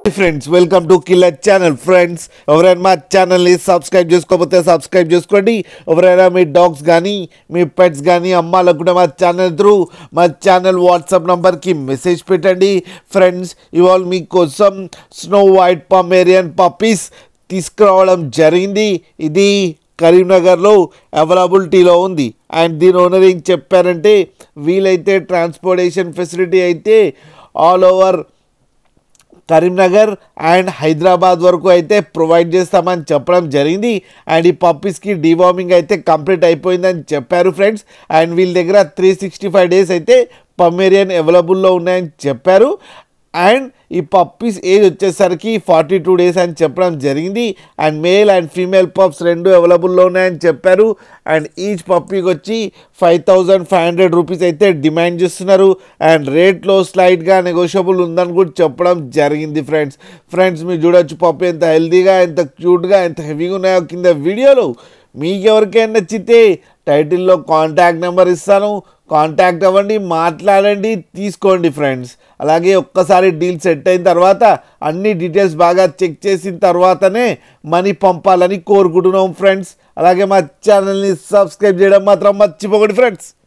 friends welcome to killer channel friends ఎవరైనా మా ఛానల్ని సబ్స్క్రైబ్ చేసుకోకపోతే సబ్స్క్రైబ్ చేసుకోండి ఎవరైనా మీ డాగ్స్ కానీ మీ పెట్స్ కానీ అమ్మాలకు కూడా మా ఛానల్ త్రూ మా ఛానల్ వాట్సాప్ నంబర్కి మెసేజ్ పెట్టండి ఫ్రెండ్స్ ఇవాళ మీకోసం స్నో వైట్ పమేరియన్ పప్పీస్ తీసుకురావడం జరిగింది ఇది కరీంనగర్లో అవైలబిలిటీలో ఉంది అండ్ దీని ఓనర్ ఏం చెప్పారంటే వీలైతే ట్రాన్స్పోర్టేషన్ ఫెసిలిటీ అయితే all over Karimnagar and Hyderabad వరకు అయితే ప్రొవైడ్ చేస్తామని చెప్పడం జరిగింది అండ్ ఈ పప్పీస్కి డివార్మింగ్ అయితే కంప్లీట్ అయిపోయిందని చెప్పారు ఫ్రెండ్స్ అండ్ వీళ్ళ దగ్గర త్రీ సిక్స్టీ ఫైవ్ డేస్ అయితే పమ్మేరియన్ అవైలబుల్లో ఉన్నాయని చెప్పారు అండ్ ఈ పప్పీస్ ఏజ్ వచ్చేసరికి ఫార్టీ టూ డేస్ అని చెప్పడం జరిగింది and male and female pups రెండు అవైలబుల్లో ఉన్నాయని చెప్పారు అండ్ ఈచ్ పప్పీకి వచ్చి five thousand five hundred rupees అయితే డిమాండ్ చేస్తున్నారు అండ్ రేట్లో స్లైట్గా నెగోషియబుల్ ఉందని కూడా చెప్పడం జరిగింది ఫ్రెండ్స్ ఫ్రెండ్స్ మీరు చూడొచ్చు పప్పు ఎంత హెల్తీగా ఎంత క్యూట్గా ఎంత హెవీగా ఉన్నాయో కింద వీడియోలో మీకు ఎవరికైనా నచ్చితే టైటిల్లో కాంటాక్ట్ నెంబర్ ఇస్తాను కాంటాక్ట్ అవ్వండి మాట్లాడండి తీసుకోండి ఫ్రెండ్స్ అలాగే ఒక్కసారి డీల్ సెట్ అయిన తర్వాత అన్ని డీటెయిల్స్ బాగా చెక్ చేసిన తర్వాతనే మనీ పంపాలని కోరుకుంటున్నాం ఫ్రెండ్స్ అలాగే మా ఛానల్ని సబ్స్క్రైబ్ చేయడం మాత్రం మర్చిపోకండి ఫ్రెండ్స్